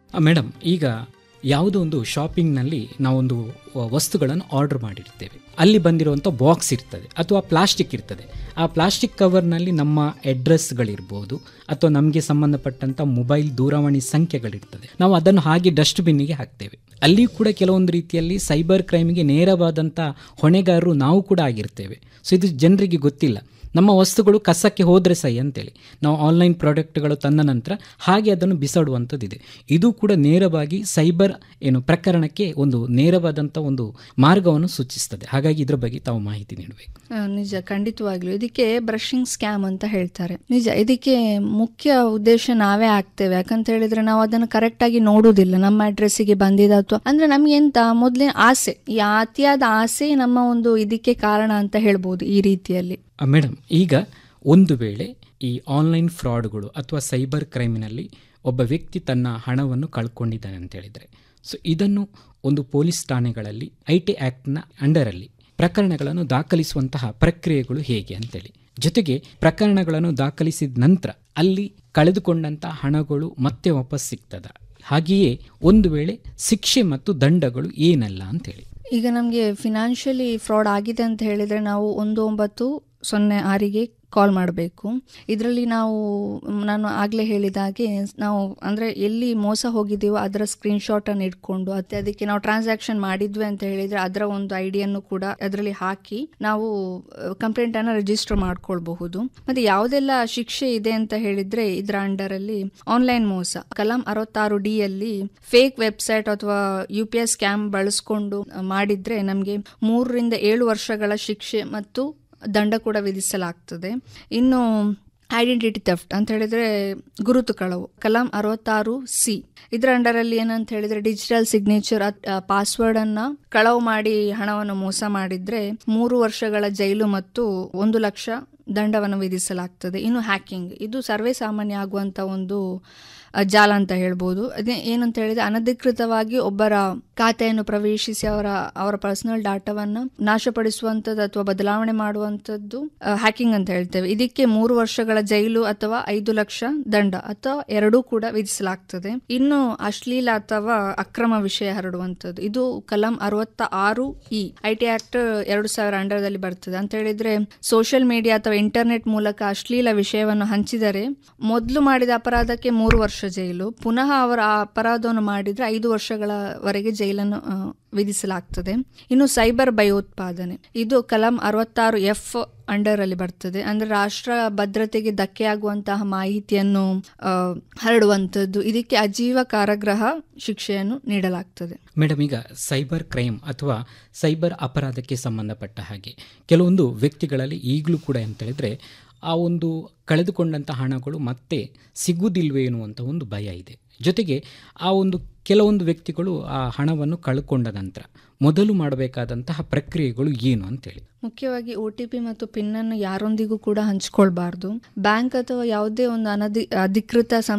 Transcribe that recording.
madam ಈಗ ಯಾವುದೋ ಒಂದು ಶಾಪಿಂಗ್ನಲ್ಲಿ ನಾವೊಂದು ವಸ್ತುಗಳನ್ನು ಆರ್ಡರ್ ಮಾಡಿರ್ತೇವೆ ಅಲ್ಲಿ ಬಂದಿರುವಂಥ ಬಾಕ್ಸ್ ಇರ್ತದೆ ಅಥವಾ ಪ್ಲಾಸ್ಟಿಕ್ ಇರ್ತದೆ ಆ ಪ್ಲಾಸ್ಟಿಕ್ ಕವರ್ನಲ್ಲಿ ನಮ್ಮ ಅಡ್ರೆಸ್ಗಳಿರ್ಬೋದು ಅಥವಾ ನಮಗೆ ಸಂಬಂಧಪಟ್ಟಂಥ ಮೊಬೈಲ್ ದೂರವಾಣಿ ಸಂಖ್ಯೆಗಳಿರ್ತದೆ ನಾವು ಅದನ್ನು ಹಾಗೆ ಡಸ್ಟ್ಬಿನ್ನಿಗೆ ಹಾಕ್ತೇವೆ ಅಲ್ಲಿಯೂ ಕೂಡ ಕೆಲವೊಂದು ರೀತಿಯಲ್ಲಿ ಸೈಬರ್ ಕ್ರೈಮಿಗೆ ನೇರವಾದಂಥ ಹೊಣೆಗಾರರು ನಾವು ಕೂಡ ಆಗಿರ್ತೇವೆ ಸೊ ಇದು ಜನರಿಗೆ ಗೊತ್ತಿಲ್ಲ ನಮ್ಮ ವಸ್ತುಗಳು ಕಸಕ್ಕೆ ಹೋದರೆ ಸೈ ಅಂತೇಳಿ ನಾವು ಆನ್ಲೈನ್ ಪ್ರಾಡಕ್ಟ್ಗಳು ತಂದ ನಂತರ ಹಾಗೆ ಅದನ್ನು ಬಿಸಾಡುವಂಥದ್ದಿದೆ ಇದು ಕೂಡ ನೇರವಾಗಿ ಸೈಬರ್ ಏನು ಪ್ರಕರಣಕ್ಕೆ ಒಂದು ನೇರವಾದಂಥ ಒಂದು ಮಾರ್ಗವನ್ನು ಸೂಚಿಸ್ತದೆ ಹಾಗಾಗಿ ಇದರ ಬಗ್ಗೆ ತಾವು ಮಾಹಿತಿ ನೀಡಬೇಕು ಆ, ನಿಜ ಖಂಡಿತವಾಗ್ಲೂ ಇದಕ್ಕೆ ಬ್ರಷಿಂಗ್ ಸ್ಕ್ಯಾಮ್ ಅಂತ ಹೇಳ್ತಾರೆ ನಿಜ ಇದಕ್ಕೆ ಮುಖ್ಯ ಉದ್ದೇಶ ನಾವೇ ಆಗ್ತೇವೆ ಯಾಕಂತ ಹೇಳಿದ್ರೆ ನಾವು ಅದನ್ನು ಕರೆಕ್ಟ್ ಆಗಿ ನೋಡುವುದಿಲ್ಲ ನಮ್ಮ ಅಡ್ರೆಸ್ಸಿಗೆ ಬಂದಿದ ಅಥವಾ ಅಂದ್ರೆ ನಮ್ಗೆ ಎಂತ ಮೊದಲೇ ಆಸೆ ಈ ಅತಿಯಾದ ಆಸೆ ನಮ್ಮ ಒಂದು ಇದಕ್ಕೆ ಕಾರಣ ಅಂತ ಹೇಳ್ಬೋದು ಈ ರೀತಿಯಲ್ಲಿ ಆ, ಮೇಡಮ್ ಈಗ ಒಂದು ವೇಳೆ ಈ ಆನ್ಲೈನ್ ಫ್ರಾಡ್ಗಳು ಅಥವಾ ಸೈಬರ್ ಕ್ರೈಮಿನಲ್ಲಿ ಒಬ್ಬ ವ್ಯಕ್ತಿ ತನ್ನ ಹಣವನ್ನು ಕಳ್ಕೊಂಡಿದ್ದಾನೆ ಅಂತ ಹೇಳಿದರೆ ಸೊ ಇದನ್ನು ಒಂದು ಪೊಲೀಸ್ ಠಾಣೆಗಳಲ್ಲಿ ಐ ಟಿ ಆ್ಯಕ್ಟ್ನ ಅಂಡರಲ್ಲಿ ಪ್ರಕರಣಗಳನ್ನು ದಾಖಲಿಸುವಂತಹ ಪ್ರಕ್ರಿಯೆಗಳು ಹೇಗೆ ಅಂತೇಳಿ ಜೊತೆಗೆ ಪ್ರಕರಣಗಳನ್ನು ದಾಖಲಿಸಿದ ನಂತರ ಅಲ್ಲಿ ಕಳೆದುಕೊಂಡಂಥ ಹಣಗಳು ಮತ್ತೆ ವಾಪಸ್ ಸಿಗ್ತದ ಹಾಗೆಯೇ ಒಂದು ವೇಳೆ ಶಿಕ್ಷೆ ಮತ್ತು ದಂಡಗಳು ಏನಲ್ಲ ಅಂತೇಳಿ ಈಗ ನಮಗೆ ಫಿನಾನ್ಷಿಯಲಿ ಫ್ರಾಡ್ ಆಗಿದೆ ಅಂತ ಹೇಳಿದ್ರೆ ನಾವು ಒಂದು ಒಂಬತ್ತು ಸೊನ್ನೆ ಆರಿಗೆ ಕಾಲ್ ಮಾಡಬೇಕು ಇದರಲ್ಲಿ ನಾವು ಮ್, ನಾನು ಆಗಲೇ ಹೇಳಿದ ಹಾಗೆ ನಾವು ಅಂದರೆ ಎಲ್ಲಿ ಮೋಸ ಹೋಗಿದ್ದೀವೋ ಅದರ ಸ್ಕ್ರೀನ್ಶಾಟನ್ನು ಇಟ್ಕೊಂಡು ಮತ್ತೆ ಅದಕ್ಕೆ ನಾವು ಟ್ರಾನ್ಸಾಕ್ಷನ್ ಮಾಡಿದ್ವಿ ಅಂತ ಹೇಳಿದರೆ ಅದರ ಒಂದು ಐಡಿಯನ್ನು ಕೂಡ ಅದರಲ್ಲಿ ಹಾಕಿ ನಾವು ಕಂಪ್ಲೇಂಟನ್ನು ರಿಜಿಸ್ಟರ್ ಮಾಡ್ಕೊಳ್ಬಹುದು ಮತ್ತೆ ಯಾವುದೆಲ್ಲ ಶಿಕ್ಷೆ ಇದೆ ಅಂತ ಹೇಳಿದ್ರೆ ಇದರ ಅಂಡರಲ್ಲಿ ಆನ್ಲೈನ್ ಮೋಸ ಕಲಂ ಅರವತ್ತಾರು ಡಿ ಅಲ್ಲಿ ಫೇಕ್ ವೆಬ್ಸೈಟ್ ಅಥವಾ ಯು ಪಿ ಐ ಸ್ಕ್ಯಾಮ್ ಬಳಸ್ಕೊಂಡು ಮಾಡಿದ್ರೆ ನಮಗೆ ಮೂರರಿಂದ ಏಳು ವರ್ಷಗಳ ಶಿಕ್ಷೆ ಮತ್ತು ದಂಡ ಕೂಡ ವಿಧಿಸಲಾಗ್ತದೆ ಇನ್ನು ಐಡೆಂಟಿಟಿ ಥೆಫ್ಟ್ ಅಂತ ಹೇಳಿದ್ರೆ ಗುರುತು ಕಳವು ಕಲಂ ಅರವತ್ತಾರು ಸಿ ಇದರ ಅಂಡರಲ್ಲಿ ಏನಂತ ಹೇಳಿದ್ರೆ ಡಿಜಿಟಲ್ ಸಿಗ್ನೇಚರ್ ಪಾಸ್ವರ್ಡ್ ಅನ್ನ ಕಳವು ಮಾಡಿ ಹಣವನ್ನು ಮೋಸ ಮಾಡಿದ್ರೆ ಮೂರು ವರ್ಷಗಳ ಜೈಲು ಮತ್ತು ಒಂದು ಲಕ್ಷ ದಂಡವನ್ನು ವಿಧಿಸಲಾಗ್ತದೆ ಇನ್ನು ಹ್ಯಾಕಿಂಗ್ ಇದು ಸರ್ವೇ ಸಾಮಾನ್ಯ ಆಗುವಂತ ಒಂದು ಅ, ಜಾಲ ಅಂತ ಹೇಳ್ಬೋದು ಅದೇ ಏನಂತ ಹೇಳಿದ್ರೆ ಅನಧಿಕೃತವಾಗಿ ಒಬ್ಬರ ಖಾತೆಯನ್ನು ಪ್ರವೇಶಿಸಿ ಅವರ ಅವರ ಪರ್ಸನಲ್ ಡಾಟಾವನ್ನು ನಾಶಪಡಿಸುವಂಥದ್ದು ಅಥವಾ ಬದಲಾವಣೆ ಮಾಡುವಂಥದ್ದು ಹ್ಯಾಕಿಂಗ್ ಅಂತ ಹೇಳ್ತೇವೆ ಇದಕ್ಕೆ ಮೂರು ವರ್ಷಗಳ ಜೈಲು ಅಥವಾ ಐದು ಲಕ್ಷ ದಂಡ ಅಥವಾ ಎರಡೂ ಕೂಡ ವಿಧಿಸಲಾಗ್ತದೆ ಇನ್ನು ಅಶ್ಲೀಲ ಅಥವಾ ಅಕ್ರಮ ವಿಷಯ ಹರಡುವಂಥದ್ದು ಇದು ಕಲಂ ಅರವತ್ತ ಆರು ಇ ಐ ಟಿ ಆಕ್ಟ್ ಎರಡು ಸಾವಿರ ಅಂಡರ್ದಲ್ಲಿ ಬರ್ತದೆ ಅಂತ ಹೇಳಿದ್ರೆ ಸೋಷಿಯಲ್ ಮೀಡಿಯಾ ಅಥವಾ ಇಂಟರ್ನೆಟ್ ಮೂಲಕ ಅಶ್ಲೀಲ ವಿಷಯವನ್ನು ಹಂಚಿದರೆ ಮೊದಲು ಮಾಡಿದ ಅಪರಾಧಕ್ಕೆ ಮೂರು ವರ್ಷ ಜೈಲು ಪುನಃ ಅವರ ಆ ಅಪರಾಧವನ್ನು ಮಾಡಿದ್ರೆ ಐದು ವರ್ಷಗಳವರೆಗೆ ಜೈಲನ್ನು ಆ, ವಿಧಿಸಲಾಗ್ತದೆ ಇನ್ನು ಸೈಬರ್ ಭಯೋತ್ಪಾದನೆ ಇದು ಕಲಂ ಅರವತ್ತಾರು ಎಫ್ ಅಂಡರ್ ಅಲ್ಲಿ ಬರ್ತದೆ ಅಂದ್ರೆ ರಾಷ್ಟ್ರ ಭದ್ರತೆಗೆ ಧಕ್ಕೆಯಾಗುವಂತಹ ಮಾಹಿತಿಯನ್ನು ಆ, ಹರಡುವಂಥದ್ದು ಇದಕ್ಕೆ ಅಜೀವ ಕಾರಾಗೃಹ ಶಿಕ್ಷೆಯನ್ನು ನೀಡಲಾಗ್ತದೆ ಮೇಡಮ್ ಈಗ ಸೈಬರ್ ಕ್ರೈಮ್ ಅಥವಾ ಸೈಬರ್ ಅಪರಾಧಕ್ಕೆ ಸಂಬಂಧಪಟ್ಟ ಹಾಗೆ ಕೆಲವೊಂದು ವ್ಯಕ್ತಿಗಳಲ್ಲಿ ಈಗಲೂ ಕೂಡ ಅಂತ ಹೇಳಿದ್ರೆ ಆ ಒಂದು ಕಳೆದುಕೊಂಡಂಥ ಹಣಗಳು ಮತ್ತೆ ಸಿಗುವುದಿಲ್ವೇನೋ ಅಂತ ಒಂದು ಭಯ ಇದೆ ಜೊತೆಗೆ ಆ ಒಂದು ಕೆಲವೊಂದು ವ್ಯಕ್ತಿಗಳು ಆ ಹಣವನ್ನು ಕಳ್ಕೊಂಡ ನಂತರ ಮೊದಲು ಮಾಡಬೇಕಾದಂತಹ ಪ್ರಕ್ರಿಯೆಗಳು ಏನು ಅಂತೇಳಿ ಮುಖ್ಯವಾಗಿ ಒ ಟಿ ಪಿ ಮತ್ತು ಪಿನ್ ಅನ್ನು ಯಾರೊಂದಿಗೂ ಕೂಡ ಹಂಚ್ಕೊಳ್ಬಾರ್ದು ಬ್ಯಾಂಕ್ ಅಥವಾ ಯಾವುದೇ ಒಂದು ಅನಧಿ ಅಧಿಕೃತ